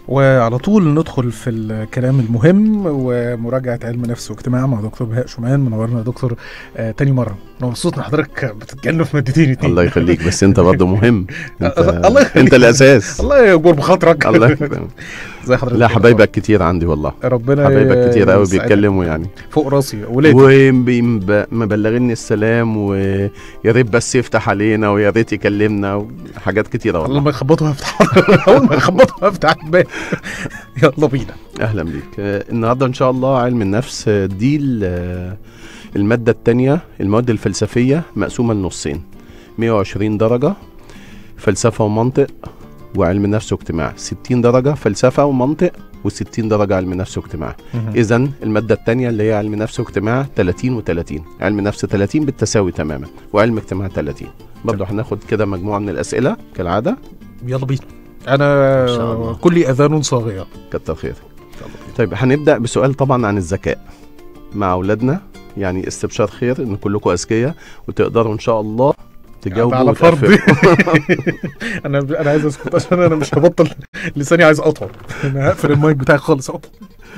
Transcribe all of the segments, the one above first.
وعلى طول ندخل في الكلام المهم ومراجعة علم نفس واجتماع مع دكتور بهاء شومان منورنا يا دكتور آه تاني مرة أنا مبسوط إن حضرتك بتتكلم في مادتين اتنين الله يخليك بس انت برضه مهم انت الله يخليك. انت الاساس الله يجبر بخاطرك الله يخليك. زي حضرتك لا حبايبك كتير عندي والله ربنا حبايبك كتير قوي يسعدك. بيتكلموا يعني فوق راسي ولادي ومبلغيني السلام ويا ريت بس يفتح علينا ويا ريت يكلمنا وحاجات كتيره الله والله ما يخبطوا هفتح اول ما يخبطوا هفتح الباب يلا بينا اهلا بيك آه، النهارده ان شاء الله علم النفس آه، دي ال- آه، الماده الثانيه المواد الفلسفيه مقسومه لنصين 120 درجه فلسفه ومنطق وعلم نفس واجتماع 60 درجه فلسفه ومنطق و60 درجه علم نفس واجتماع اذا الماده الثانيه اللي هي علم نفس واجتماع 30 و30 علم نفس 30 بالتساوي تماما وعلم اجتماع 30 برضه هناخد كده مجموعه من الاسئله كالعاده يلا بينا انا إن شاء الله. كلي اذان صاغيه كتر خيرك طيب هنبدا بسؤال طبعا عن الذكاء مع اولادنا يعني استبشار خير ان كلكم اذكياء وتقدروا ان شاء الله تجاوبوا على فرض وتقفلوا. انا انا عايز اسكت عشان انا مش هبطل لساني عايز اطول انا هقفل المايك بتاعي خالص اهو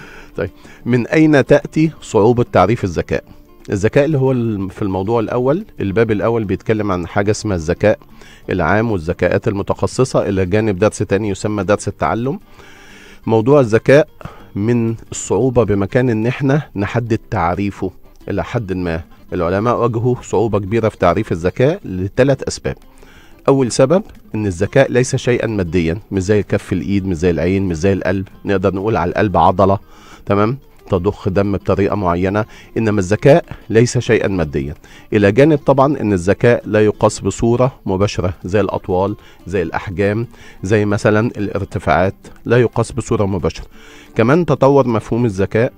من اين تاتي صعوبه تعريف الذكاء الذكاء اللي هو الم- في الموضوع الاول الباب الاول بيتكلم عن حاجه اسمها الذكاء العام والذكاءات المتخصصه الى جانب درس تاني يسمى درس التعلم موضوع الذكاء من الصعوبه بمكان ان احنا نحدد تعريفه الى حد ما العلماء واجهوا صعوبه كبيره في تعريف الذكاء لثلاث اسباب اول سبب ان الذكاء ليس شيئا ماديا مش زي كف الايد مش زي العين مش زي القلب نقدر نقول على القلب عضله تمام تضخ دم بطريقه معينه انما الذكاء ليس شيئا ماديا الى جانب طبعا ان الذكاء لا يقاس بصوره مباشره زي الاطوال زي الاحجام زي مثلا الارتفاعات لا يقاس بصوره مباشره كمان تطور مفهوم الذكاء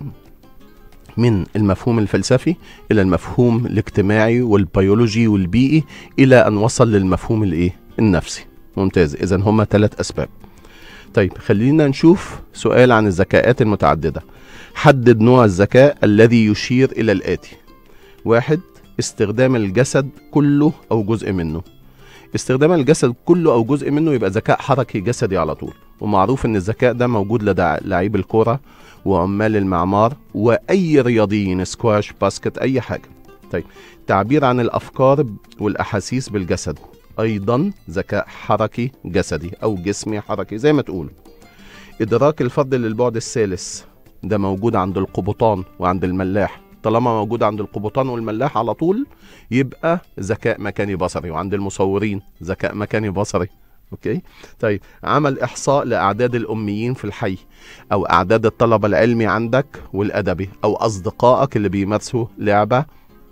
من المفهوم الفلسفي الى المفهوم الاجتماعي والبيولوجي والبيئي الى ان وصل للمفهوم الايه النفسي ممتاز اذا هما ثلاث اسباب طيب خلينا نشوف سؤال عن الذكاءات المتعدده حدد نوع الذكاء الذي يشير الى الاتي واحد استخدام الجسد كله او جزء منه استخدام الجسد كله او جزء منه يبقى ذكاء حركي جسدي على طول ومعروف ان الذكاء ده موجود لدى لعيب الكوره وعمال المعمار واي رياضيين سكواش باسكت اي حاجه طيب تعبير عن الافكار والاحاسيس بالجسد ايضا ذكاء حركي جسدي او جسمي حركي زي ما تقول ادراك الفرد للبعد الثالث ده موجود عند القبطان وعند الملاح طالما موجود عند القبطان والملاح على طول يبقى ذكاء مكاني بصري وعند المصورين ذكاء مكاني بصري اوكي طيب عمل احصاء لاعداد الاميين في الحي او اعداد الطلبه العلمي عندك والادبي او اصدقائك اللي بيمارسوا لعبه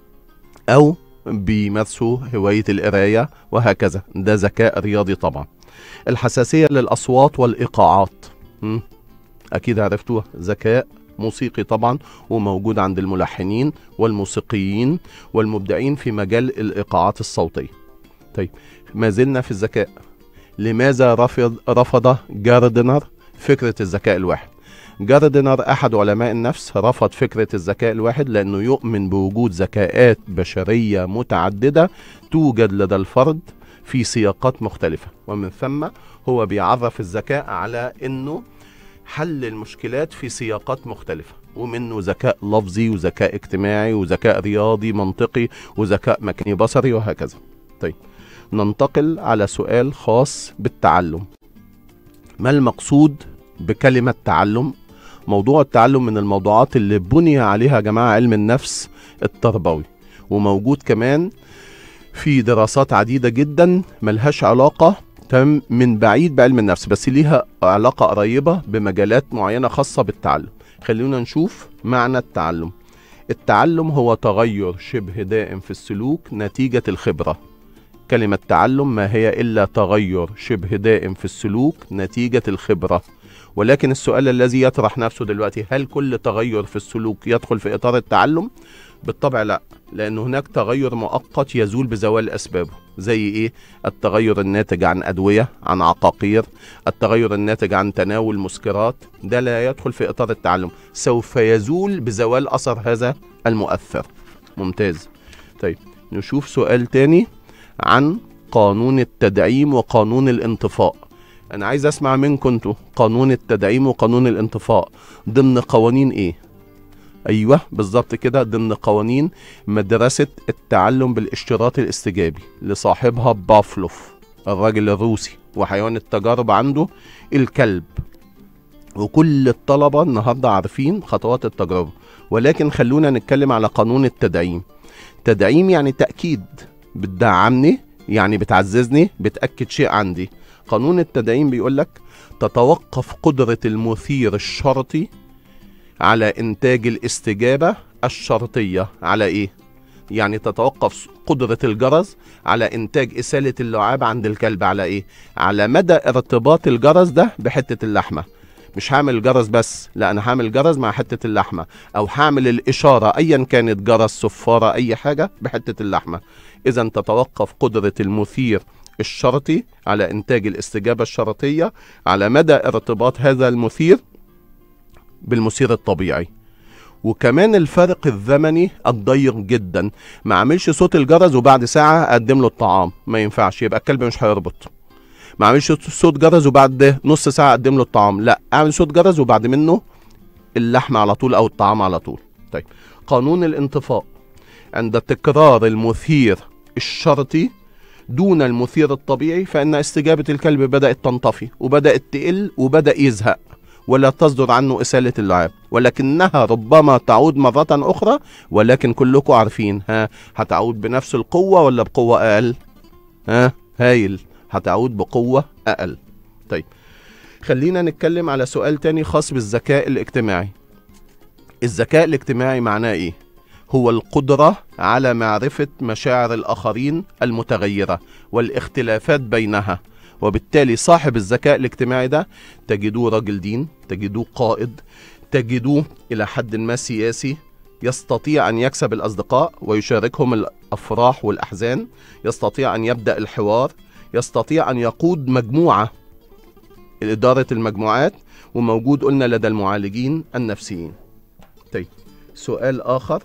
او بيمارسوا هوايه القرايه وهكذا ده ذكاء رياضي طبعا الحساسيه للاصوات والايقاعات مم. اكيد عرفتوها ذكاء موسيقي طبعا وموجود عند الملحنين والموسيقيين والمبدعين في مجال الايقاعات الصوتيه طيب ما زلنا في الذكاء لماذا رفض رفض جاردنر فكره الذكاء الواحد جاردنر احد علماء النفس رفض فكره الذكاء الواحد لانه يؤمن بوجود ذكاءات بشريه متعدده توجد لدى الفرد في سياقات مختلفه ومن ثم هو بيعرف الذكاء على انه حل المشكلات في سياقات مختلفة ومنه ذكاء لفظي وذكاء اجتماعي وذكاء رياضي منطقي وذكاء مكاني بصري وهكذا طيب ننتقل على سؤال خاص بالتعلم ما المقصود بكلمة تعلم موضوع التعلم من الموضوعات اللي بني عليها يا جماعة علم النفس التربوي وموجود كمان في دراسات عديدة جدا ملهاش علاقة تم من بعيد بعلم النفس بس ليها علاقة قريبة بمجالات معينة خاصة بالتعلم خلونا نشوف معنى التعلم التعلم هو تغير شبه دائم في السلوك نتيجة الخبرة كلمة تعلم ما هي إلا تغير شبه دائم في السلوك نتيجة الخبرة ولكن السؤال الذي يطرح نفسه دلوقتي هل كل تغير في السلوك يدخل في إطار التعلم؟ بالطبع لا لأن هناك تغير مؤقت يزول بزوال أسبابه زي إيه؟ التغير الناتج عن أدوية عن عقاقير التغير الناتج عن تناول مسكرات ده لا يدخل في إطار التعلم سوف يزول بزوال أثر هذا المؤثر ممتاز طيب نشوف سؤال تاني عن قانون التدعيم وقانون الانطفاء انا عايز اسمع منكم انتوا قانون التدعيم وقانون الانطفاء ضمن قوانين ايه ايوه بالظبط كده ضمن قوانين مدرسه التعلم بالاشتراط الاستجابي لصاحبها بافلوف الراجل الروسي وحيوان التجارب عنده الكلب وكل الطلبه النهارده عارفين خطوات التجربه ولكن خلونا نتكلم على قانون التدعيم تدعيم يعني تاكيد بتدعمني يعني بتعززني بتاكد شيء عندي قانون التدعيم بيقول لك تتوقف قدره المثير الشرطي على انتاج الاستجابه الشرطيه على ايه يعني تتوقف قدرة الجرس على إنتاج إسالة اللعاب عند الكلب على إيه؟ على مدى ارتباط الجرس ده بحتة اللحمة مش هعمل جرس بس لا أنا هعمل جرس مع حتة اللحمة أو هعمل الإشارة أيا كانت جرس صفارة أي حاجة بحتة اللحمة إذا تتوقف قدرة المثير الشرطي على إنتاج الاستجابة الشرطية على مدى ارتباط هذا المثير بالمثير الطبيعي وكمان الفرق الزمني الضيق جدا ما اعملش صوت الجرس وبعد ساعه اقدم له الطعام ما ينفعش يبقى الكلب مش هيربط ما اعملش صوت جرس وبعد نص ساعه اقدم له الطعام لا اعمل صوت جرس وبعد منه اللحم على طول او الطعام على طول طيب قانون الانطفاء عند تكرار المثير الشرطي دون المثير الطبيعي فان استجابه الكلب بدات تنطفي وبدات تقل وبدا يزهق ولا تصدر عنه إسالة اللعاب ولكنها ربما تعود مرة أخرى ولكن كلكم عارفين ها هتعود بنفس القوة ولا بقوة أقل ها هايل هتعود بقوة أقل طيب خلينا نتكلم على سؤال تاني خاص بالذكاء الاجتماعي الذكاء الاجتماعي معناه ايه هو القدرة على معرفة مشاعر الآخرين المتغيرة والاختلافات بينها وبالتالي صاحب الذكاء الاجتماعي ده تجدوه راجل دين تجدوه قائد تجدوه إلى حد ما سياسي يستطيع أن يكسب الأصدقاء ويشاركهم الأفراح والأحزان يستطيع أن يبدأ الحوار يستطيع أن يقود مجموعة إدارة المجموعات وموجود قلنا لدى المعالجين النفسيين طيب سؤال آخر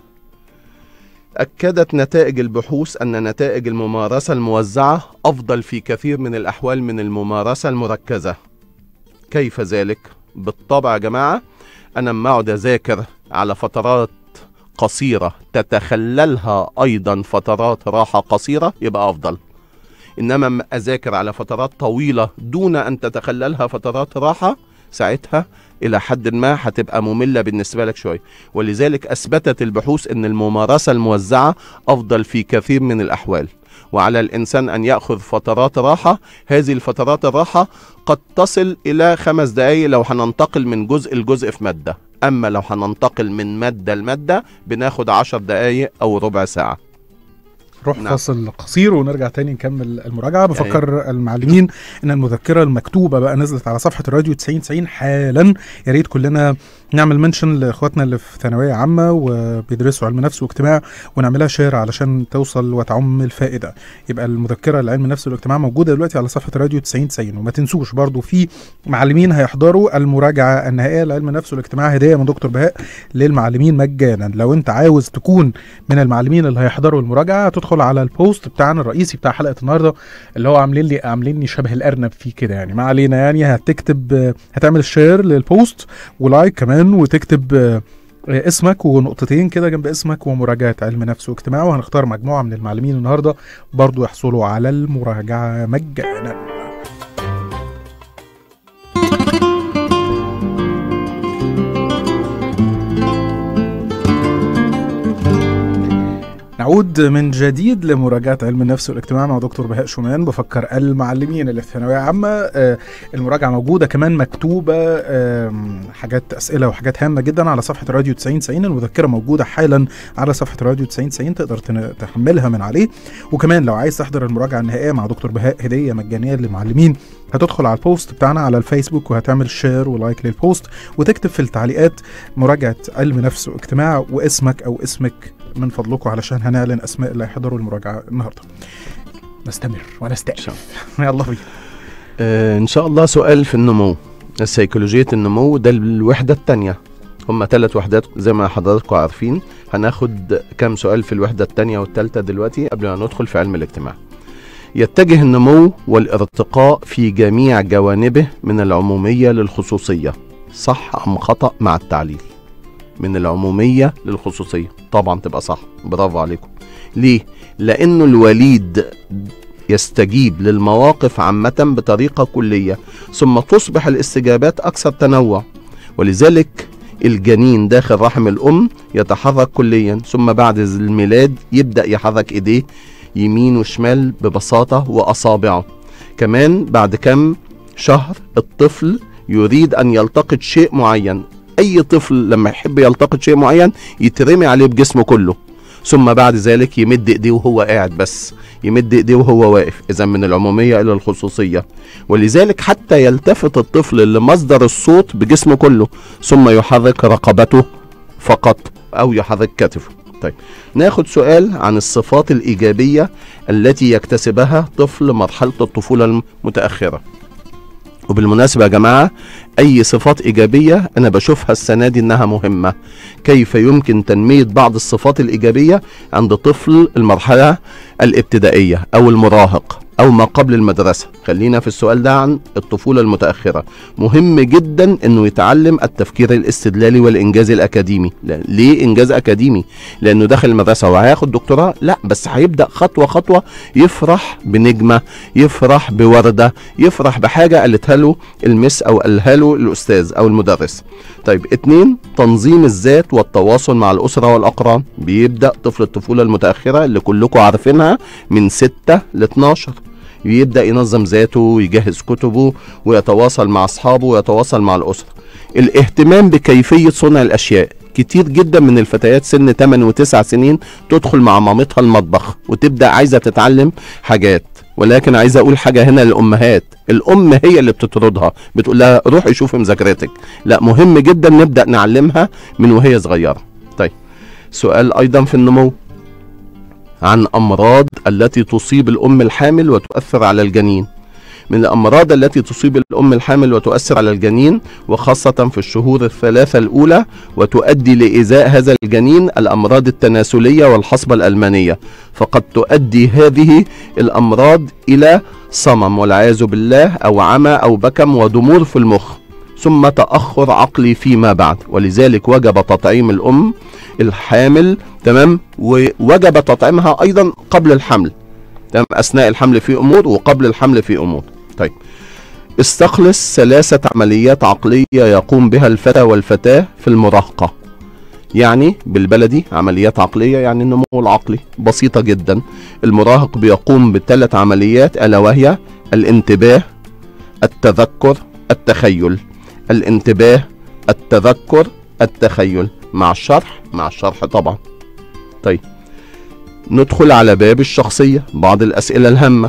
أكدت نتائج البحوث أن نتائج الممارسة الموزعة أفضل في كثير من الأحوال من الممارسة المركزة. كيف ذلك؟ بالطبع يا جماعة أنا لما أقعد أذاكر على فترات قصيرة تتخللها أيضا فترات راحة قصيرة يبقى أفضل. إنما أما أذاكر على فترات طويلة دون أن تتخللها فترات راحة ساعتها الى حد ما هتبقى ممله بالنسبه لك شويه ولذلك اثبتت البحوث ان الممارسه الموزعه افضل في كثير من الاحوال وعلى الانسان ان ياخذ فترات راحه هذه الفترات الراحه قد تصل الى خمس دقائق لو هننتقل من جزء لجزء في ماده اما لو هننتقل من ماده لماده بناخد عشر دقائق او ربع ساعه نروح نعم. فاصل قصير ونرجع تاني نكمل المراجعه بفكر المعلمين ان المذكره المكتوبه بقى نزلت على صفحه الراديو 9090 حالا يا ريت كلنا نعمل منشن لاخواتنا اللي في ثانويه عامه وبيدرسوا علم نفس واجتماع ونعملها شير علشان توصل وتعم الفائده يبقى المذكره لعلم النفس والاجتماع موجوده دلوقتي على صفحه الراديو 9090 وما تنسوش برضو في معلمين هيحضروا المراجعه النهائيه لعلم النفس والاجتماع هديه من دكتور بهاء للمعلمين مجانا لو انت عاوز تكون من المعلمين اللي هيحضروا المراجعه هتدخل على البوست بتاعنا الرئيسي بتاع حلقه النهارده اللي هو عاملين لي عامليني شبه الارنب فيه كده يعني ما علينا يعني هتكتب هتعمل شير للبوست ولايك كمان وتكتب آه، اسمك ونقطتين كده جنب اسمك ومراجعه علم نفس واجتماع وهنختار مجموعه من المعلمين النهارده برضو يحصلوا على المراجعه مجانا نعود من جديد لمراجعة علم النفس والاجتماع مع دكتور بهاء شومان بفكر المعلمين اللي في ثانوية عامة آه، المراجعة موجودة كمان مكتوبة آم، حاجات أسئلة وحاجات هامة جدا على صفحة راديو 9090 المذكرة موجودة حالا على صفحة راديو 9090 تقدر تن- تحملها من عليه وكمان لو عايز تحضر المراجعة النهائية مع دكتور بهاء هدية مجانية للمعلمين هتدخل على البوست بتاعنا على الفيسبوك وهتعمل شير ولايك للبوست وتكتب في التعليقات مراجعة علم نفس واجتماع واسمك أو اسمك من فضلكم علشان هنعلن اسماء اللي هيحضروا المراجعه النهارده نستمر ونستأنف يلا بينا آه ان شاء الله سؤال في النمو سيكولوجية النمو ده الوحدة التانية هما ثلاث وحدات زي ما حضراتكم عارفين هناخد كام سؤال في الوحدة التانية والتالتة دلوقتي قبل ما ندخل في علم الاجتماع يتجه النمو والارتقاء في جميع جوانبه من العمومية للخصوصية صح أم خطأ مع التعليل من العمومية للخصوصية طبعا تبقى صح برافو عليكم ليه؟ لأنه الوليد يستجيب للمواقف عامة بطريقة كلية ثم تصبح الاستجابات أكثر تنوع ولذلك الجنين داخل رحم الأم يتحرك كليا ثم بعد الميلاد يبدأ يحرك إيديه يمين وشمال ببساطة وأصابعه كمان بعد كم شهر الطفل يريد أن يلتقط شيء معين أي طفل لما يحب يلتقط شيء معين يترمي عليه بجسمه كله ثم بعد ذلك يمد ايديه وهو قاعد بس يمد ايديه وهو واقف اذا من العموميه الى الخصوصيه ولذلك حتى يلتفت الطفل لمصدر الصوت بجسمه كله ثم يحرك رقبته فقط او يحرك كتفه طيب ناخد سؤال عن الصفات الايجابيه التي يكتسبها طفل مرحله الطفوله المتاخره وبالمناسبة يا جماعة أي صفات إيجابية أنا بشوفها السنة دي إنها مهمة كيف يمكن تنمية بعض الصفات الإيجابية عند طفل المرحلة الابتدائية أو المراهق أو ما قبل المدرسة خلينا في السؤال ده عن الطفولة المتأخرة مهم جدا أنه يتعلم التفكير الاستدلالي والإنجاز الأكاديمي لا. ليه إنجاز أكاديمي لأنه داخل المدرسة وهياخد دكتوراه لا بس هيبدأ خطوة خطوة يفرح بنجمة يفرح بوردة يفرح بحاجة قالتها له المس أو قالها له الأستاذ أو المدرس طيب اتنين تنظيم الذات والتواصل مع الأسرة والأقران بيبدأ طفل الطفولة المتأخرة اللي كلكم عارفينها من 6 ل 12 يبدأ ينظم ذاته ويجهز كتبه ويتواصل مع أصحابه ويتواصل مع الأسرة الاهتمام بكيفية صنع الأشياء كتير جدا من الفتيات سن 8 و9 سنين تدخل مع مامتها المطبخ وتبدأ عايزة تتعلم حاجات ولكن عايز اقول حاجه هنا للامهات الام هي اللي بتطردها بتقول لها روحي شوفي مذاكرتك لا مهم جدا نبدا نعلمها من وهي صغيره طيب سؤال ايضا في النمو عن امراض التي تصيب الام الحامل وتؤثر على الجنين من الامراض التي تصيب الام الحامل وتؤثر على الجنين وخاصه في الشهور الثلاثه الاولى وتؤدي لايذاء هذا الجنين الامراض التناسليه والحصبه الالمانيه فقد تؤدي هذه الامراض الى صمم والعياذ بالله او عمى او بكم وضمور في المخ ثم تاخر عقلي فيما بعد ولذلك وجب تطعيم الام الحامل تمام ووجب تطعيمها ايضا قبل الحمل تمام اثناء الحمل في امور وقبل الحمل في امور طيب استخلص ثلاثة عمليات عقلية يقوم بها الفتى والفتاة في المراهقة يعني بالبلدي عمليات عقلية يعني النمو العقلي بسيطة جدا المراهق بيقوم بثلاث عمليات ألا وهي الانتباه التذكر التخيل الانتباه التذكر التخيل مع الشرح مع الشرح طبعا طيب ندخل على باب الشخصية بعض الأسئلة الهامة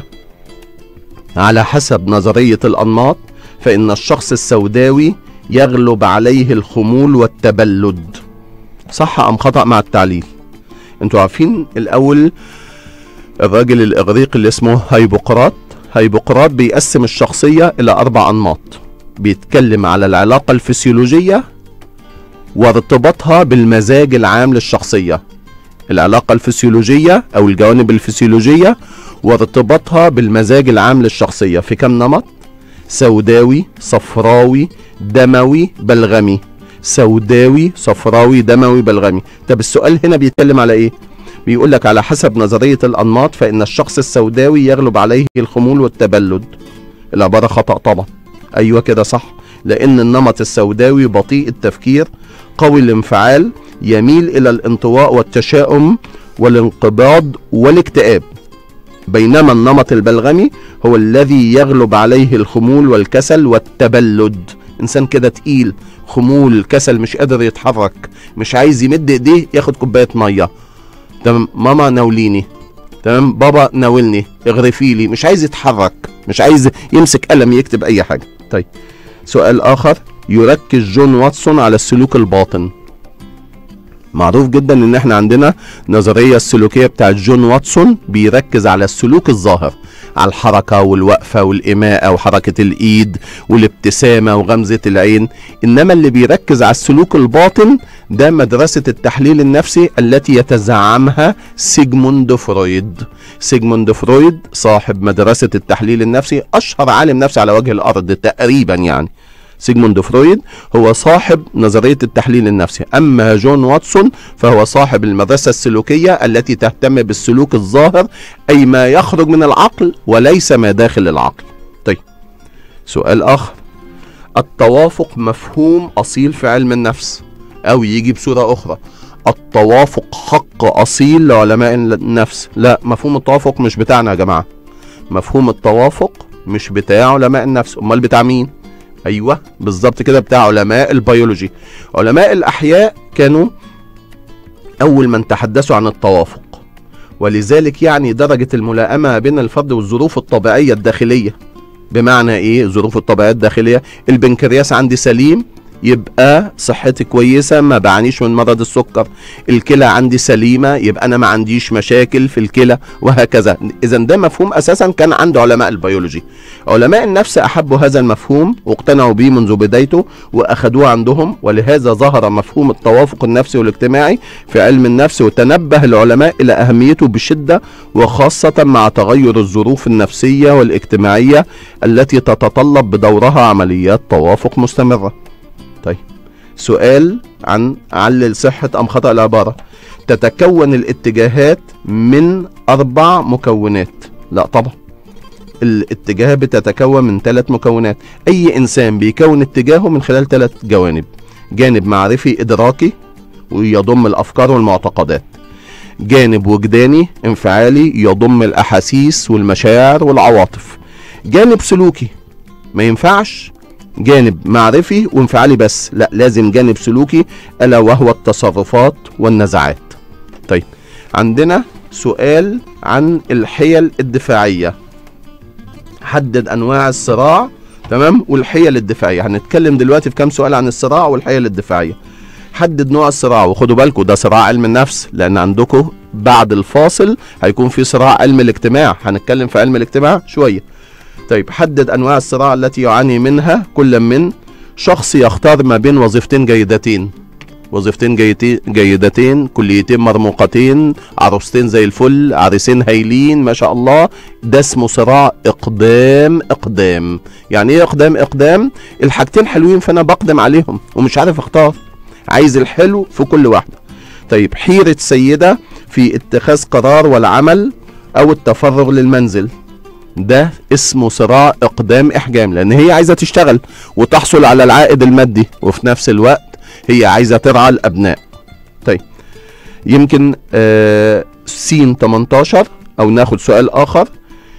على حسب نظرية الأنماط فإن الشخص السوداوي يغلب عليه الخمول والتبلد صح أم خطأ مع التعليل انتوا عارفين الأول الراجل الإغريقي اللي اسمه هيبقراط هيبقراط بيقسم الشخصية إلى أربع أنماط بيتكلم على العلاقة الفسيولوجية وارتباطها بالمزاج العام للشخصية العلاقة الفسيولوجية أو الجوانب الفسيولوجية وارتباطها بالمزاج العام للشخصية في كم نمط؟ سوداوي صفراوي دموي بلغمي سوداوي صفراوي دموي بلغمي طب السؤال هنا بيتكلم على ايه بيقول لك على حسب نظرية الأنماط فإن الشخص السوداوي يغلب عليه الخمول والتبلد العبارة خطأ طبعا أيوة كده صح لأن النمط السوداوي بطيء التفكير قوي الانفعال يميل إلى الانطواء والتشاؤم والانقباض والاكتئاب بينما النمط البلغمي هو الذي يغلب عليه الخمول والكسل والتبلد انسان كده تقيل خمول كسل مش قادر يتحرك مش عايز يمد ايديه ياخد كوبايه ميه تمام ماما ناوليني تمام بابا ناولني اغرفي لي مش عايز يتحرك مش عايز يمسك قلم يكتب اي حاجه طيب سؤال اخر يركز جون واتسون على السلوك الباطن معروف جدا ان احنا عندنا نظريه السلوكيه بتاعت جون واتسون بيركز على السلوك الظاهر على الحركه والوقفه والايماءه وحركه الايد والابتسامه وغمزه العين انما اللي بيركز على السلوك الباطن ده مدرسه التحليل النفسي التي يتزعمها سيجموند فرويد سيجموند فرويد صاحب مدرسه التحليل النفسي اشهر عالم نفسي على وجه الارض تقريبا يعني سيجموند فرويد هو صاحب نظرية التحليل النفسي أما جون واتسون فهو صاحب المدرسة السلوكية التي تهتم بالسلوك الظاهر أي ما يخرج من العقل وليس ما داخل العقل طيب سؤال آخر التوافق مفهوم أصيل في علم النفس أو يجي بصورة أخرى التوافق حق أصيل لعلماء النفس لا مفهوم التوافق مش بتاعنا يا جماعة مفهوم التوافق مش بتاع علماء النفس امال بتاع مين ايوه بالظبط كده بتاع علماء البيولوجي علماء الاحياء كانوا اول من تحدثوا عن التوافق ولذلك يعني درجة الملائمة بين الفرد والظروف الطبيعية الداخلية بمعنى ايه الظروف الطبيعية الداخلية البنكرياس عندي سليم يبقى صحتي كويسة ما بعانيش من مرض السكر الكلى عندي سليمة يبقى أنا ما عنديش مشاكل في الكلى وهكذا إذا ده مفهوم أساسا كان عند علماء البيولوجي علماء النفس أحبوا هذا المفهوم واقتنعوا به منذ بدايته وأخذوه عندهم ولهذا ظهر مفهوم التوافق النفسي والاجتماعي في علم النفس وتنبه العلماء إلى أهميته بشدة وخاصة مع تغير الظروف النفسية والاجتماعية التي تتطلب بدورها عمليات توافق مستمرة طيب سؤال عن علل صحة أم خطأ العبارة تتكون الاتجاهات من أربع مكونات لا طبعا الاتجاه بتتكون من ثلاث مكونات أي إنسان بيكون اتجاهه من خلال ثلاث جوانب جانب معرفي إدراكي ويضم الأفكار والمعتقدات جانب وجداني انفعالي يضم الأحاسيس والمشاعر والعواطف جانب سلوكي ما ينفعش جانب معرفي وانفعالي بس لا لازم جانب سلوكي الا وهو التصرفات والنزعات طيب عندنا سؤال عن الحيل الدفاعيه حدد انواع الصراع تمام والحيل الدفاعيه هنتكلم دلوقتي في كام سؤال عن الصراع والحيل الدفاعيه حدد نوع الصراع وخدوا بالكم ده صراع علم النفس لان عندكم بعد الفاصل هيكون في صراع علم الاجتماع هنتكلم في علم الاجتماع شويه طيب حدد انواع الصراع التي يعاني منها كل من شخص يختار ما بين وظيفتين جيدتين وظيفتين جيدتين, جيدتين كليتين مرموقتين عروستين زي الفل عريسين هايلين ما شاء الله ده اسمه صراع اقدام اقدام يعني ايه اقدام اقدام الحاجتين حلوين فانا بقدم عليهم ومش عارف اختار عايز الحلو في كل واحده طيب حيرة سيدة في اتخاذ قرار والعمل او التفرغ للمنزل ده اسمه صراع اقدام احجام لان هي عايزه تشتغل وتحصل على العائد المادي وفي نفس الوقت هي عايزه ترعى الابناء طيب يمكن آه سين 18 او ناخد سؤال اخر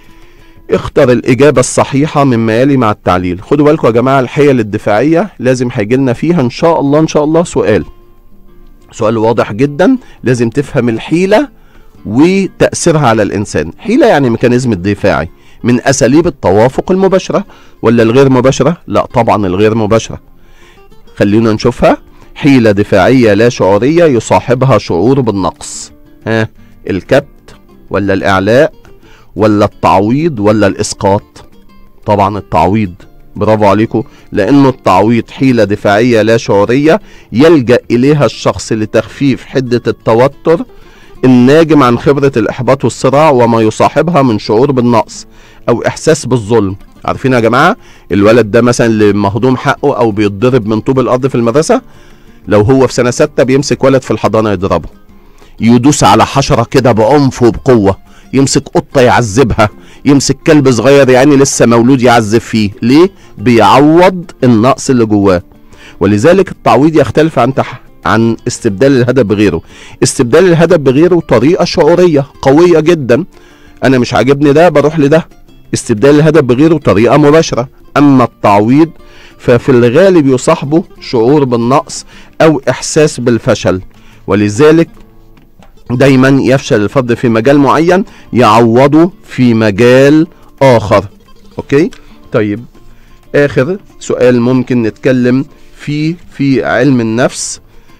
اختر الاجابه الصحيحه مما يلي مع التعليل خدوا بالكم يا جماعه الحيل الدفاعيه لازم هيجي لنا فيها ان شاء الله ان شاء الله سؤال سؤال واضح جدا لازم تفهم الحيله وتاثيرها على الانسان حيله يعني ميكانيزم الدفاعي من اساليب التوافق المباشره ولا الغير مباشره لا طبعا الغير مباشره خلينا نشوفها حيله دفاعيه لا شعوريه يصاحبها شعور بالنقص ها الكبت ولا الاعلاء ولا التعويض ولا الاسقاط طبعا التعويض برافو عليكم لانه التعويض حيله دفاعيه لا شعوريه يلجا اليها الشخص لتخفيف حده التوتر الناجم عن خبرة الإحباط والصراع وما يصاحبها من شعور بالنقص أو إحساس بالظلم عارفين يا جماعة الولد ده مثلا اللي مهضوم حقه أو بيتضرب من طوب الأرض في المدرسة لو هو في سنة ستة بيمسك ولد في الحضانة يضربه يدوس على حشرة كده بعنف وبقوة يمسك قطة يعذبها يمسك كلب صغير يعني لسه مولود يعذب فيه ليه بيعوض النقص اللي جواه ولذلك التعويض يختلف عن تح عن استبدال الهدف بغيره استبدال الهدف بغيره طريقة شعورية قوية جدا أنا مش عاجبني ده بروح لده استبدال الهدف بغيره طريقة مباشرة أما التعويض ففي الغالب يصاحبه شعور بالنقص أو إحساس بالفشل ولذلك دايما يفشل الفرد في مجال معين يعوضه في مجال آخر أوكي طيب آخر سؤال ممكن نتكلم فيه في علم النفس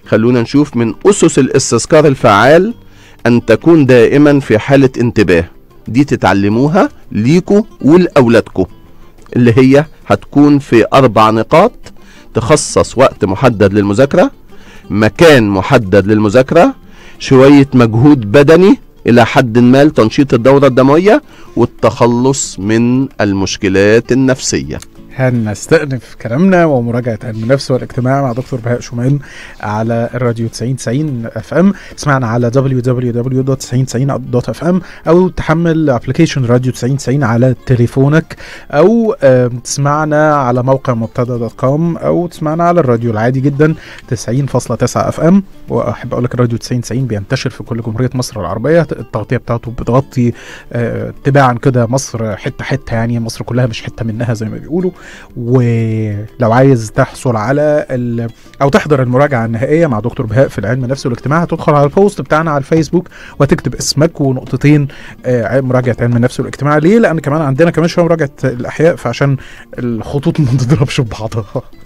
خلونا نشوف من أسس الاستذكار الفعال أن تكون دائما في حالة انتباه دي تتعلموها ليكوا ولأولادكم اللي هي هتكون في أربع نقاط تخصص وقت محدد للمذاكرة مكان محدد للمذاكرة شوية مجهود بدني إلى حد ما لتنشيط الدورة الدموية والتخلص من المشكلات النفسية هنستأنف كلامنا ومراجعة علم النفس والاجتماع مع دكتور بهاء شومان على الراديو 9090 اف ام اسمعنا على www.9090.fm او تحمل ابلكيشن راديو 9090 على تليفونك او آه، تسمعنا على موقع مبتدا دوت كوم او تسمعنا على الراديو العادي جدا 90.9 اف ام واحب اقول لك الراديو 9090 بينتشر في كل جمهوريه مصر العربيه التغطيه بتاعته بتغطي آه، تباعا كده مصر حته حته يعني مصر كلها مش حته منها زي ما بيقولوا ولو عايز تحصل على ال... او تحضر المراجعه النهائيه مع دكتور بهاء في العلم النفسي والاجتماع هتدخل على البوست بتاعنا على الفيسبوك وتكتب اسمك ونقطتين آه، مراجعه علم النفس والاجتماع ليه؟ لان كمان عندنا كمان شويه مراجعه الاحياء فعشان الخطوط ما تضربش ببعضها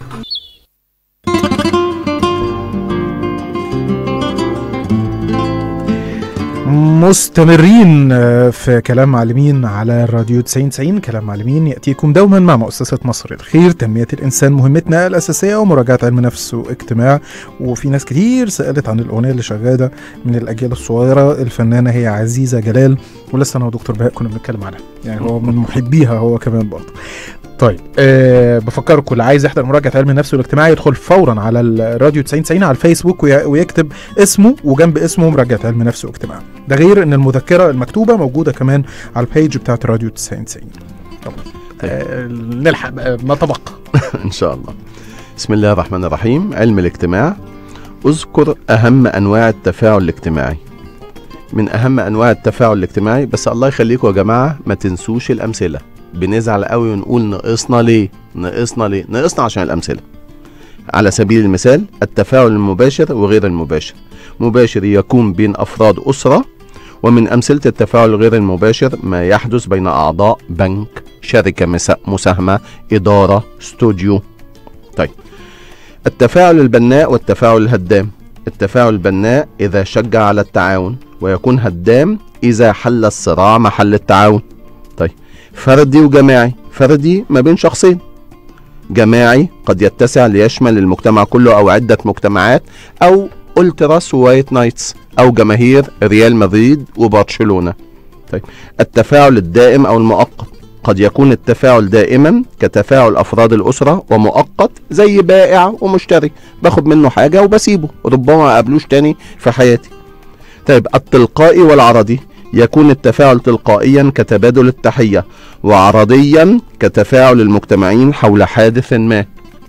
مستمرين آه، في كلام معلمين على الراديو 9090 كلام معلمين يأتيكم دوما مع مؤسسة مصر الخير تنمية الإنسان مهمتنا الأساسية ومراجعة علم نفس واجتماع وفي ناس كتير سألت عن الأغنية اللي شغالة من الأجيال الصغيرة الفنانة هي عزيزة جلال ولسه أنا ودكتور بهاء كنا بنتكلم عنها يعني هو من محبيها هو كمان برضه طيب أه بفكركم اللي عايز يحضر مراجعه علم النفس والاجتماع يدخل فورا على الراديو 9090 على الفيسبوك وي- ويكتب اسمه وجنب اسمه مراجعه علم النفس والاجتماع ده غير ان المذكره المكتوبه موجوده كمان على البيج بتاعت الراديو 9090 طبعا أه نلحق بقى ما تبقى إن شاء الله بسم الله الرحمن الرحيم علم الاجتماع اذكر أهم أنواع التفاعل الاجتماعي من أهم أنواع التفاعل الاجتماعي بس الله يخليكم يا جماعة ما تنسوش الأمثلة بنزعل قوي ونقول نقصنا ليه نقصنا ليه نقصنا عشان الأمثلة على سبيل المثال التفاعل المباشر وغير المباشر مباشر يكون بين أفراد أسرة ومن أمثلة التفاعل غير المباشر ما يحدث بين أعضاء بنك شركة مس- مساهمة إدارة استوديو طيب التفاعل البناء والتفاعل الهدام التفاعل البناء إذا شجع على التعاون ويكون هدام إذا حل الصراع محل التعاون طيب فردي وجماعي فردي ما بين شخصين جماعي قد يتسع ليشمل المجتمع كله أو عدة مجتمعات أو ألتراس ووايت نايتس أو جماهير ريال مدريد وبرشلونة طيب التفاعل الدائم أو المؤقت قد يكون التفاعل دائما كتفاعل افراد الاسره ومؤقت زي بائع ومشتري باخد منه حاجه وبسيبه ربما ما اقابلوش تاني في حياتي طيب التلقائي والعرضي يكون التفاعل تلقائيا كتبادل التحيه وعرضيا كتفاعل المجتمعين حول حادث ما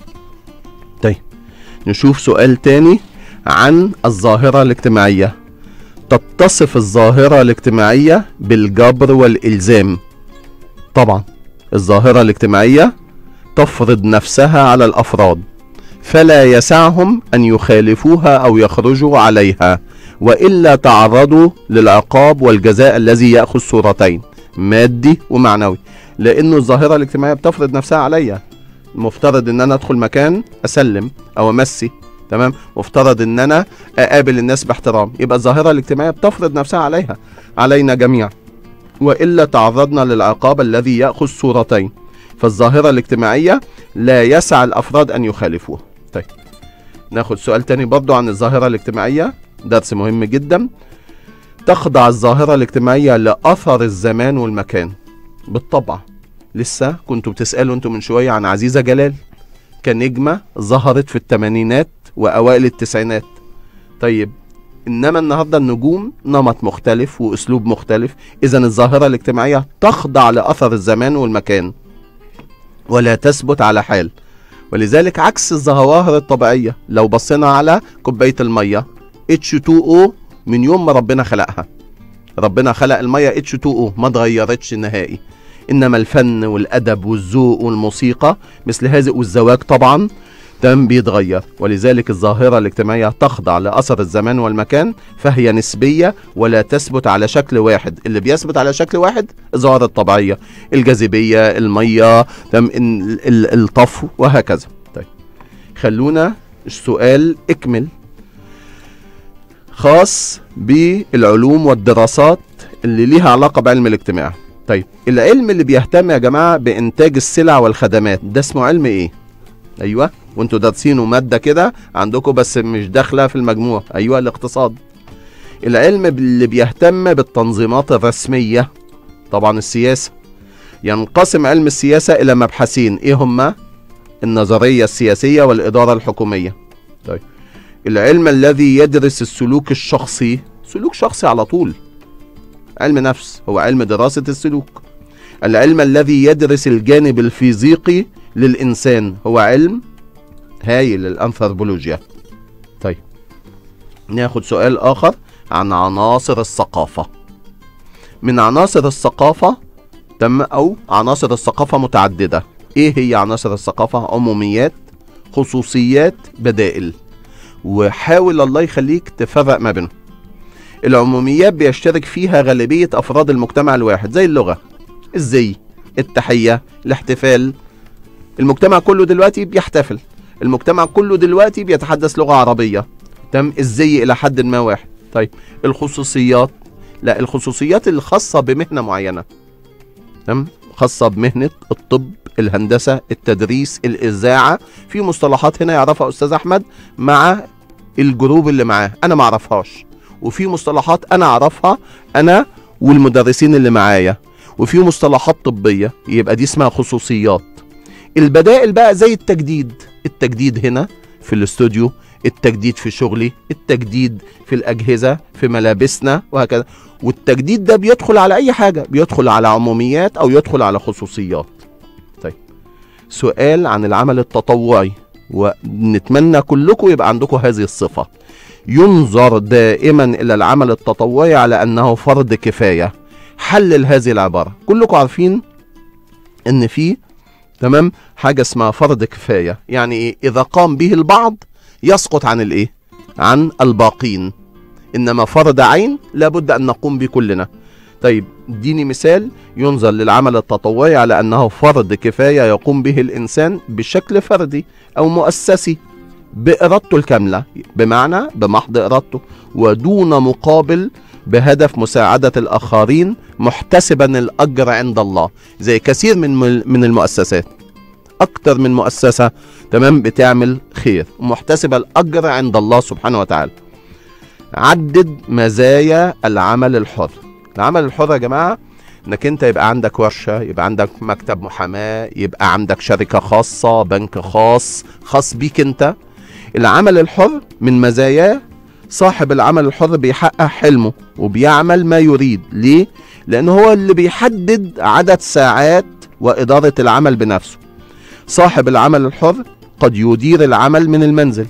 طيب نشوف سؤال تاني عن الظاهره الاجتماعيه تتصف الظاهره الاجتماعيه بالجبر والالزام طبعا الظاهرة الاجتماعية تفرض نفسها على الأفراد فلا يسعهم أن يخالفوها أو يخرجوا عليها وإلا تعرضوا للعقاب والجزاء الذي يأخذ صورتين مادي ومعنوي لأنه الظاهرة الاجتماعية بتفرض نفسها عليا مفترض ان انا ادخل مكان اسلم او امسي تمام مفترض ان انا اقابل الناس باحترام يبقى الظاهره الاجتماعيه بتفرض نفسها عليها علينا جميعا والا تعرضنا للعقاب الذي ياخذ صورتين فالظاهره الاجتماعيه لا يسعى الافراد ان يخالفوها طيب ناخد سؤال تاني برضو عن الظاهره الاجتماعيه درس مهم جدا تخضع الظاهره الاجتماعيه لاثر الزمان والمكان بالطبع لسه كنتوا بتسالوا انتوا من شويه عن عزيزه جلال كنجمه ظهرت في الثمانينات واوائل التسعينات طيب انما النهارده النجوم نمط مختلف واسلوب مختلف اذا الظاهره الاجتماعيه تخضع لاثر الزمان والمكان ولا تثبت على حال ولذلك عكس الظواهر الطبيعيه لو بصينا على كوبايه الميه H2O من يوم ما ربنا خلقها ربنا خلق الميه H2O ما اتغيرتش نهائي انما الفن والادب والذوق والموسيقى مثل هذه والزواج طبعا تم بيتغير ولذلك الظاهرة الاجتماعية تخضع لأثر الزمان والمكان فهي نسبية ولا تثبت على شكل واحد اللي بيثبت على شكل واحد الظاهرة الطبيعية الجاذبية المية تم ال- ال- الطفو وهكذا طيب خلونا السؤال اكمل خاص بالعلوم والدراسات اللي ليها علاقه بعلم الاجتماع طيب العلم اللي بيهتم يا جماعه بانتاج السلع والخدمات ده اسمه علم ايه ايوه وانتوا دارسينه ماده كده عندكم بس مش داخله في المجموع ايوه الاقتصاد العلم اللي بيهتم بالتنظيمات الرسميه طبعا السياسه ينقسم علم السياسه الى مبحثين ايه هما النظريه السياسيه والاداره الحكوميه طيب العلم الذي يدرس السلوك الشخصي سلوك شخصي على طول علم نفس هو علم دراسه السلوك العلم الذي يدرس الجانب الفيزيقي للإنسان هو علم هايل الأنثروبولوجيا طيب ناخد سؤال آخر عن عناصر الثقافة من عناصر الثقافة تم أو عناصر الثقافة متعددة إيه هي عناصر الثقافة عموميات خصوصيات بدائل وحاول الله يخليك تفرق ما بينهم العموميات بيشترك فيها غالبية أفراد المجتمع الواحد زي اللغة الزي التحية الاحتفال المجتمع كله دلوقتي بيحتفل المجتمع كله دلوقتي بيتحدث لغة عربية تم الزي إلى حد ما واحد طيب الخصوصيات لا الخصوصيات الخاصة بمهنة معينة تمام خاصة بمهنة الطب الهندسة التدريس الإذاعة في مصطلحات هنا يعرفها أستاذ أحمد مع الجروب اللي معاه أنا ما أعرفهاش وفي مصطلحات أنا أعرفها أنا والمدرسين اللي معايا وفي مصطلحات طبية يبقى دي اسمها خصوصيات البدائل بقى زي التجديد التجديد هنا في الاستوديو التجديد في شغلي التجديد في الأجهزة في ملابسنا وهكذا والتجديد ده بيدخل على أي حاجة بيدخل على عموميات أو يدخل على خصوصيات طيب سؤال عن العمل التطوعي ونتمنى كلكم يبقى عندكم هذه الصفة ينظر دائما إلى العمل التطوعي على أنه فرض كفاية حلل هذه العبارة كلكم عارفين ان في تمام حاجة اسمها فرض كفاية يعني ايه اذا قام به البعض يسقط عن الايه عن الباقين انما فرض عين لابد ان نقوم به كلنا طيب اديني مثال ينظر للعمل التطوعي على انه فرض كفاية يقوم به الانسان بشكل فردي او مؤسسي بإرادته الكاملة بمعنى بمحض إرادته ودون مقابل بهدف مساعدة الآخرين محتسبا الأجر عند الله زي كثير من من المؤسسات أكتر من مؤسسة تمام بتعمل خير محتسبة الأجر عند الله سبحانه وتعالى عدد مزايا العمل الحر العمل الحر يا جماعة انك انت يبقى عندك ورشة يبقى عندك مكتب محاماة يبقى عندك شركة خاصة بنك خاص خاص بيك انت العمل الحر من مزاياه صاحب العمل الحر بيحقق حلمه وبيعمل ما يريد ليه؟ لأن هو اللي بيحدد عدد ساعات وإدارة العمل بنفسه صاحب العمل الحر قد يدير العمل من المنزل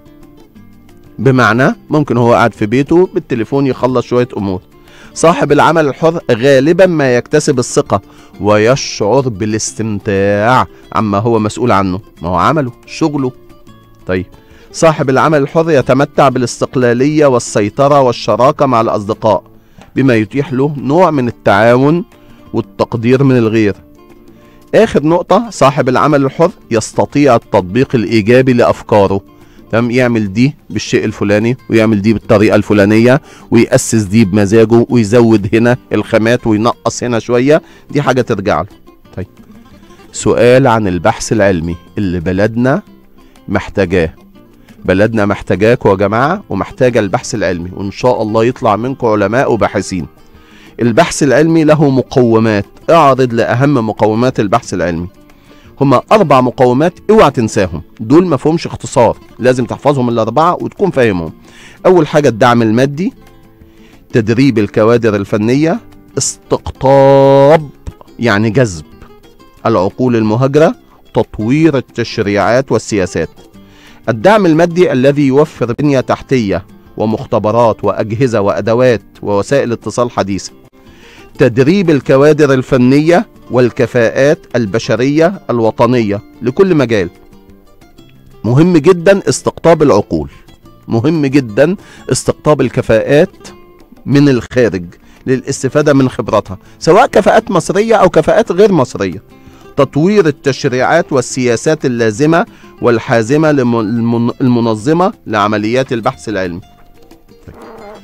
بمعنى ممكن هو قاعد في بيته بالتليفون يخلص شوية أمور صاحب العمل الحر غالبا ما يكتسب الثقة ويشعر بالاستمتاع عما هو مسؤول عنه ما هو عمله شغله طيب صاحب العمل الحر يتمتع بالاستقلالية والسيطرة والشراكة مع الأصدقاء بما يتيح له نوع من التعاون والتقدير من الغير آخر نقطة صاحب العمل الحر يستطيع التطبيق الإيجابي لأفكاره تمام يعمل دي بالشيء الفلاني ويعمل دي بالطريقة الفلانية ويأسس دي بمزاجه ويزود هنا الخامات وينقص هنا شوية دي حاجة ترجع له طيب سؤال عن البحث العلمي اللي بلدنا محتاجاه بلدنا محتاجاكوا يا جماعة ومحتاجة البحث العلمي وإن شاء الله يطلع منكم علماء وباحثين البحث العلمي له مقومات اعرض لأهم مقومات البحث العلمي هما أربع مقومات اوعى تنساهم دول ما فيهمش اختصار لازم تحفظهم الأربعة وتكون فاهمهم أول حاجة الدعم المادي تدريب الكوادر الفنية استقطاب يعني جذب العقول المهاجرة تطوير التشريعات والسياسات الدعم المادي الذي يوفر بنية تحتية ومختبرات وأجهزة وأدوات ووسائل اتصال حديثة تدريب الكوادر الفنية والكفاءات البشرية الوطنية لكل مجال مهم جدا استقطاب العقول مهم جدا استقطاب الكفاءات من الخارج للاستفادة من خبراتها سواء كفاءات مصرية أو كفاءات غير مصرية تطوير التشريعات والسياسات اللازمة والحازمة للمنظمة لعمليات البحث العلمي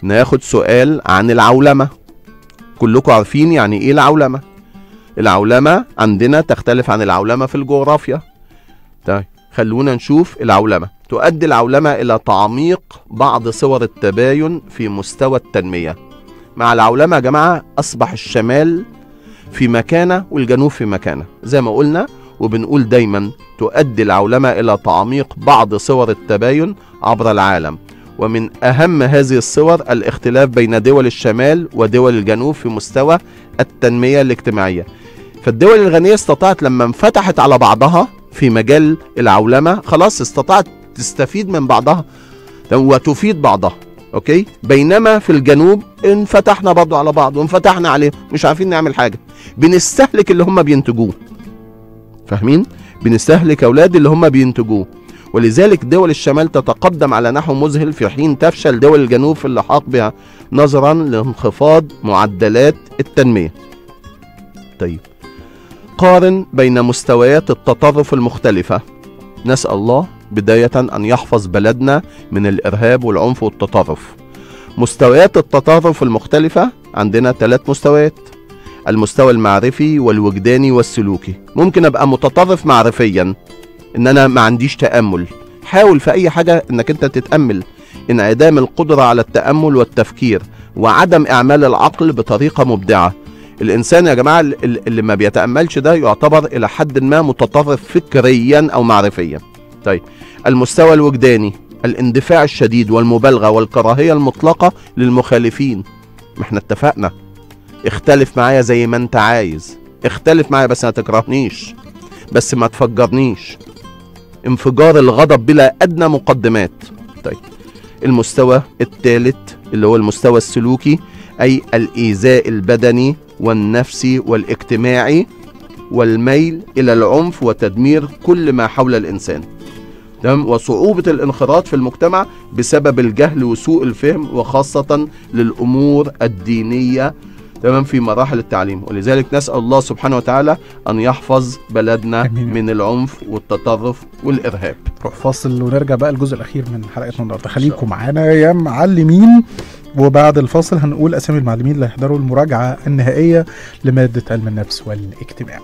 ناخد سؤال عن العولمة كلكم عارفين يعني ايه العولمة العولمة عندنا تختلف عن العولمة في الجغرافيا طيب خلونا نشوف العولمة تؤدي العولمة إلى تعميق بعض صور التباين في مستوى التنمية مع العولمة يا جماعة أصبح الشمال في مكانة والجنوب في مكانة زي ما قلنا وبنقول دايما تؤدي العولمة إلى تعميق بعض صور التباين عبر العالم ومن أهم هذه الصور الاختلاف بين دول الشمال ودول الجنوب في مستوى التنمية الاجتماعية فالدول الغنية استطاعت لما انفتحت على بعضها في مجال العولمة خلاص استطاعت تستفيد من بعضها وتفيد بعضها اوكي بينما في الجنوب انفتحنا برضه على بعض وانفتحنا عليه مش عارفين نعمل حاجه بنستهلك اللي هم بينتجوه فاهمين بنستهلك اولاد اللي هم بينتجوه ولذلك دول الشمال تتقدم على نحو مذهل في حين تفشل دول الجنوب في اللحاق بها نظرا لانخفاض معدلات التنميه طيب قارن بين مستويات التطرف المختلفه نسال الله بدايه ان يحفظ بلدنا من الارهاب والعنف والتطرف مستويات التطرف المختلفه عندنا ثلاث مستويات المستوى المعرفي والوجداني والسلوكي ممكن ابقى متطرف معرفيا ان انا ما عنديش تامل حاول في اي حاجه انك انت تتامل انعدام القدره على التامل والتفكير وعدم اعمال العقل بطريقه مبدعه الانسان يا جماعه اللي ما بيتاملش ده يعتبر الى حد ما متطرف فكريا او معرفيا طيب المستوى الوجداني الاندفاع الشديد والمبالغه والكراهيه المطلقه للمخالفين ما احنا اتفقنا اختلف معايا زي ما انت عايز اختلف معايا بس ما تكرهنيش بس ما تفجرنيش انفجار الغضب بلا ادنى مقدمات طيب المستوى الثالث اللي هو المستوى السلوكي اي الايذاء البدني والنفسي والاجتماعي والميل الى العنف وتدمير كل ما حول الانسان تمام وصعوبة الانخراط في المجتمع بسبب الجهل وسوء الفهم وخاصة للأمور الدينية تمام في مراحل التعليم ولذلك نسأل الله سبحانه وتعالى أن يحفظ بلدنا آمين. من العنف والتطرف والإرهاب نروح فاصل ونرجع بقى الجزء الاخير من حلقتنا النهارده خليكم معانا يا معلمين وبعد الفاصل هنقول اسامي المعلمين اللي هيحضروا المراجعه النهائيه لماده علم النفس والاجتماع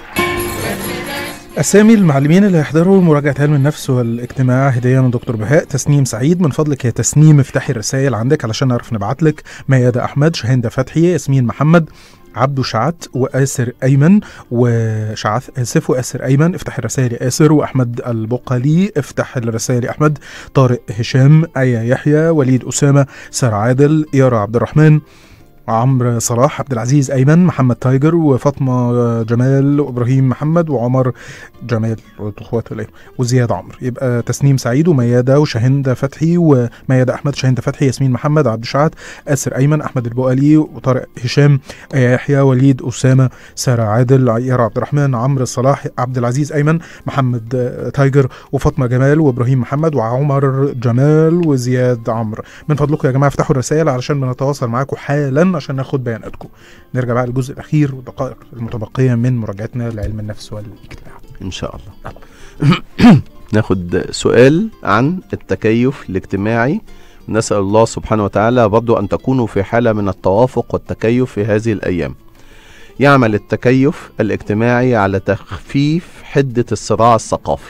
اسامي المعلمين اللي هيحضروا مراجعه علم النفس والاجتماع هديه من دكتور بهاء تسنيم سعيد من فضلك يا تسنيم افتحي الرسائل عندك علشان نعرف نبعت لك ميادة احمد شهندة فتحي ياسمين محمد عبدو شعت وآسر أيمن وشعث آسف وآسر أيمن افتح الرسائل يا آسر وأحمد البقالي افتح الرسائل يا أحمد طارق هشام آية يحيى وليد أسامة سارة عادل يارا عبد الرحمن عمرو صلاح عبد العزيز ايمن محمد تايجر وفاطمه جمال وابراهيم محمد وعمر جمال واخواته اليه وزياد عمرو يبقى تسنيم سعيد ومياده وشاهندة فتحي ومياده احمد شاهندة فتحي ياسمين محمد عبد الشعات اسر ايمن احمد البؤلي وطارق هشام آية يحيى وليد اسامه ساره عادل يارا عبد الرحمن عمرو صلاح عبد العزيز ايمن محمد آه، تايجر وفاطمه جمال وابراهيم محمد وعمر جمال وزياد عمرو من فضلكم يا جماعه افتحوا الرسائل علشان بنتواصل معاكم حالا عشان ناخد بياناتكم نرجع بقى للجزء الاخير والدقائق المتبقيه من مراجعتنا لعلم النفس والاجتماع إن شاء الله ناخد سؤال عن التكيف الاجتماعي نسأل الله سبحانه وتعالى برضو أن تكونوا في حالة من التوافق والتكيف في هذه الأيام يعمل التكيف الاجتماعي على تخفيف حدة الصراع الثقافي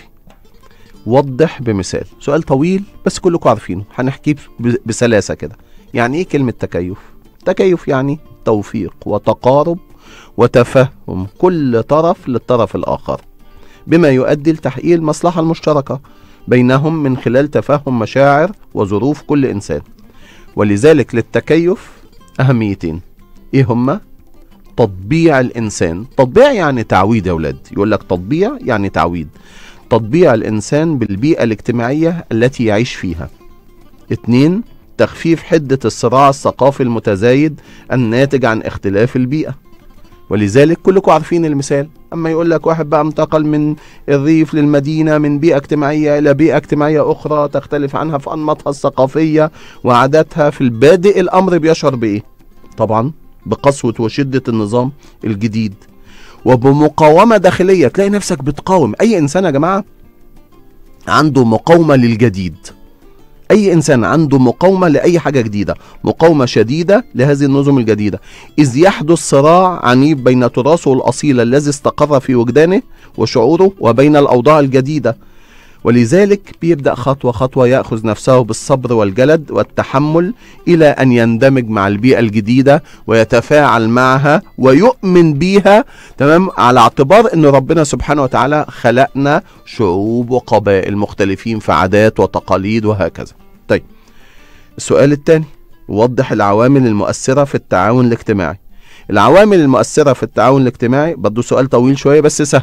وضح بمثال سؤال طويل بس كلكم عارفينه هنحكيه ب- بسلاسة كده يعني ايه كلمة تكيف تكيف يعني توفيق وتقارب وتفهم كل طرف للطرف الآخر بما يؤدي لتحقيق المصلحة المشتركة بينهم من خلال تفهم مشاعر وظروف كل إنسان ولذلك للتكيف أهميتين إيه هما؟ تطبيع الإنسان تطبيع يعني تعويد يا ولاد يقول لك تطبيع يعني تعويد تطبيع الإنسان بالبيئة الاجتماعية التي يعيش فيها اتنين تخفيف حدة الصراع الثقافي المتزايد الناتج عن اختلاف البيئة ولذلك كلكم عارفين المثال اما يقول لك واحد بقى انتقل من الريف للمدينه من بيئه اجتماعيه الى بيئه اجتماعيه اخرى تختلف عنها في انماطها الثقافيه وعاداتها في البادئ الامر بيشعر بايه طبعا بقسوه وشده النظام الجديد وبمقاومه داخليه تلاقي نفسك بتقاوم اي انسان يا جماعه عنده مقاومه للجديد اي انسان عنده مقاومه لاي حاجه جديده مقاومه شديده لهذه النظم الجديده اذ يحدث صراع عنيف بين تراثه الاصيل الذي استقر في وجدانه وشعوره وبين الاوضاع الجديده ولذلك بيبدا خطوه خطوه ياخذ نفسه بالصبر والجلد والتحمل الى ان يندمج مع البيئه الجديده ويتفاعل معها ويؤمن بيها تمام على اعتبار ان ربنا سبحانه وتعالى خلقنا شعوب وقبائل مختلفين في عادات وتقاليد وهكذا طيب السؤال الثاني وضح العوامل المؤثره في التعاون الاجتماعي العوامل المؤثره في التعاون الاجتماعي برضه سؤال طويل شويه بس سهل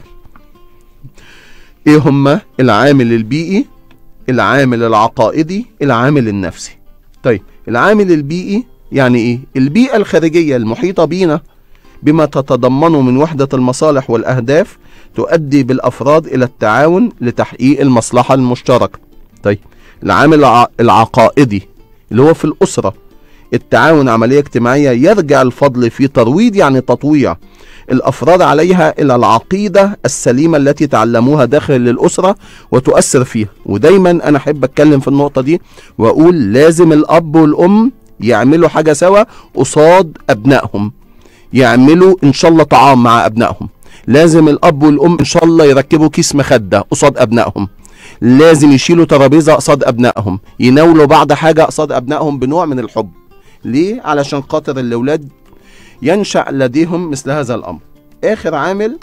ايه هما العامل البيئي العامل العقائدي العامل النفسي طيب العامل البيئي يعني ايه البيئه الخارجيه المحيطه بينا بما تتضمنه من وحده المصالح والاهداف تؤدي بالافراد الى التعاون لتحقيق المصلحه المشتركه طيب العامل الع- العقائدي اللي هو في الاسره التعاون عمليه اجتماعيه يرجع الفضل في ترويض يعني تطويع الافراد عليها الى العقيده السليمه التي تعلموها داخل الاسره وتؤثر فيها ودايما انا احب اتكلم في النقطه دي واقول لازم الاب والام يعملوا حاجه سوا قصاد ابنائهم يعملوا ان شاء الله طعام مع ابنائهم لازم الاب والام ان شاء الله يركبوا كيس مخده قصاد ابنائهم لازم يشيلوا ترابيزه قصاد ابنائهم يناولوا بعض حاجه قصاد ابنائهم بنوع من الحب ليه علشان خاطر الاولاد ينشا لديهم مثل هذا الامر اخر عامل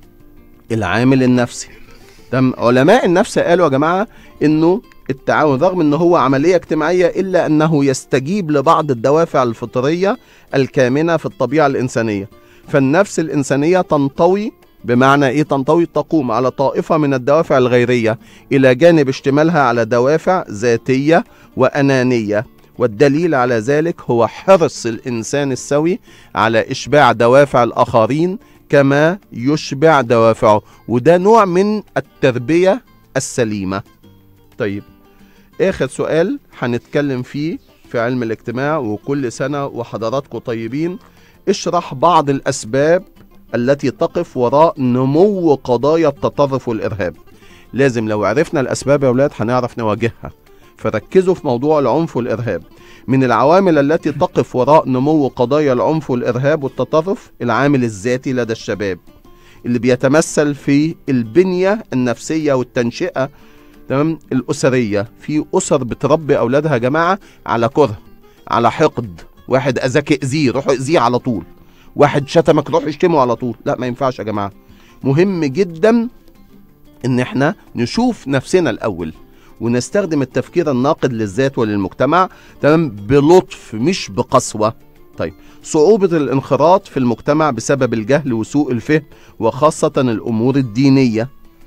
العامل النفسي تم علماء النفس قالوا يا جماعه انه التعاون رغم ان هو عمليه اجتماعيه الا انه يستجيب لبعض الدوافع الفطريه الكامنه في الطبيعه الانسانيه فالنفس الانسانيه تنطوي بمعنى ايه تنطوي تقوم على طائفه من الدوافع الغيريه الى جانب اشتمالها على دوافع ذاتيه وانانيه والدليل على ذلك هو حرص الانسان السوي على اشباع دوافع الاخرين كما يشبع دوافعه وده نوع من التربيه السليمه طيب اخر سؤال هنتكلم فيه في علم الاجتماع وكل سنه وحضراتكم طيبين اشرح بعض الاسباب التي تقف وراء نمو قضايا التطرف والارهاب لازم لو عرفنا الاسباب يا اولاد هنعرف نواجهها فركزوا في موضوع العنف والارهاب من العوامل التي تقف وراء نمو قضايا العنف والارهاب والتطرف العامل الذاتي لدى الشباب اللي بيتمثل في البنيه النفسيه والتنشئه تمام الاسريه في اسر بتربي اولادها يا جماعه على كره على حقد واحد اذاك اذيه روح اذيه على طول واحد شتمك روح اشتمه على طول لا ما ينفعش يا جماعه مهم جدا ان احنا نشوف نفسنا الاول ونستخدم التفكير الناقد للذات وللمجتمع تمام بلطف مش بقسوه طيب صعوبة الانخراط في المجتمع بسبب الجهل وسوء الفهم وخاصة الأمور الدينية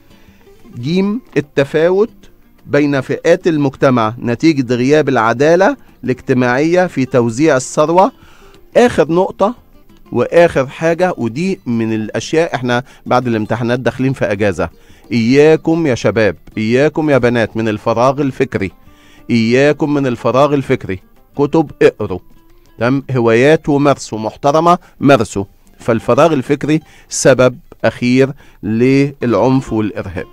جيم التفاوت بين فئات المجتمع نتيجة غياب العدالة الاجتماعية في توزيع الثروة آخر نقطة وآخر حاجة ودي من الأشياء احنا بعد الامتحانات داخلين في أجازة إياكم يا شباب إياكم يا بنات من الفراغ الفكري إياكم من الفراغ الفكري كتب اقروا تمام هوايات ومارسوا محترمة مارسوا فالفراغ الفكري سبب أخير للعنف والإرهاب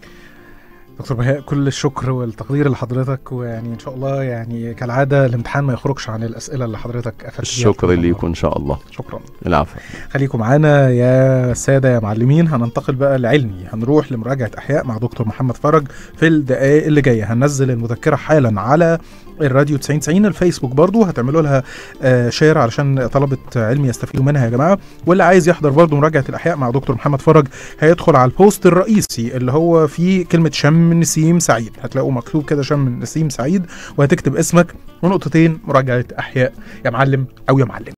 دكتور بهاء كل الشكر والتقدير لحضرتك ويعني ان شاء الله يعني كالعاده الامتحان ما يخرجش عن الاسئله اللي حضرتك افدت بيها الشكر الطلبة. ليكم إن شاء الله شكرا العفو خليكم معانا يا ساده يا معلمين هننتقل بقى لعلمي هنروح لمراجعه احياء مع دكتور محمد فرج في الدقائق اللي جايه هننزل المذكره حالا على الراديو 9090 الفيسبوك برضو هتعملوا لها آه، شير علشان طلبه علمي يستفيدوا منها يا جماعه واللي عايز يحضر برضو مراجعه الاحياء مع دكتور محمد فرج هيدخل على البوست الرئيسي اللي هو فيه كلمه شم نسيم سعيد هتلاقوا مكتوب كده شم نسيم سعيد وهتكتب اسمك ونقطتين مراجعه احياء يا معلم او يا معلم